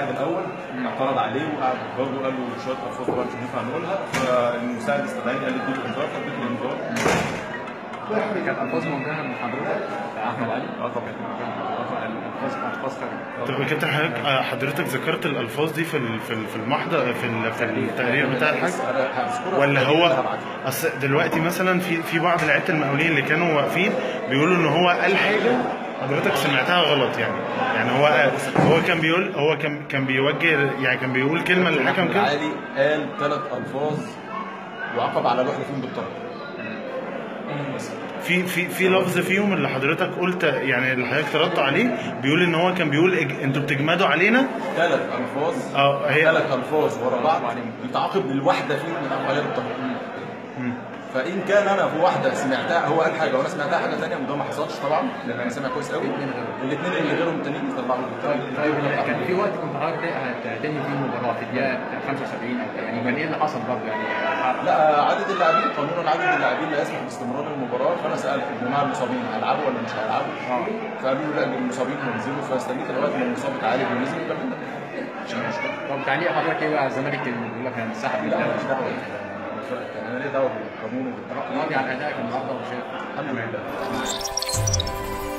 المساعد الاول اعترض عليه وقعد برضه قال له شويه الفاظ طبعا مش هينفع نقولها فالمساعد استدعاني قال لي اديله انذار فاديته الانذار كانت الفاظ موجهه من حضرتك احمد علي اه طبعا الفاظ الفاظ خارجه طب يا كابتن حضرتك آه، حضرتك ذكرت الالفاظ دي في ال- في ال- في المحضر في ال- في التقرير بتاع الحاج ولا هو اصل دلوقتي مثلا في في بعض لعيبه المقاولين اللي كانوا واقفين بيقولوا ان هو قال حاجه حضرتك سمعتها غلط يعني يعني هو هو كان بيقول هو كان كان بيوجه يعني كان بيقول كلمه للحكم كده علي قال ثلاث الفاظ وعقب على الواحده فيهم بالطرد بس في في في لفظ فيهم اللي حضرتك قلت يعني اللي حضرتك ردت عليه بيقول ان هو كان بيقول إج- انتوا بتجمدوا علينا ثلاث الفاظ اه هي ثلاث الفاظ ورا بعض يتعاقب بالواحده فيهم من افعال الطرد فان كان انا في واحده سمعتها هو قال حاجه وانا سمعتها حاجه ثانيه وده ما حصلش طبعا لان انا سامع كويس قوي الاثنين اللي غيرهم التانيين يطلعوا طيب كان في وقت كنت حضرتك هتنهي فيه المباراه في الدقيقه 75 او يعني كان ايه اللي حصل برضه يعني لا عدد اللاعبين قانونا عدد اللاعبين لا يسمح باستمرار المباراه فانا سالت الجماعه المصابين هيلعبوا ولا مش هيلعبوا؟ فقالوا لي لا المصابين هينزلوا فاستنيت لغايه ما المصاب اتعالج ونزل وكملنا مش مشكله طب تعليق حضرتك ايه بقى الزمالك اللي بيقول لك هنسحب من لا الدوري مش دعوه انا ليه دعوه بالقانون وبالقانون راضي عن ادائك النهارده وشايف الحمد لله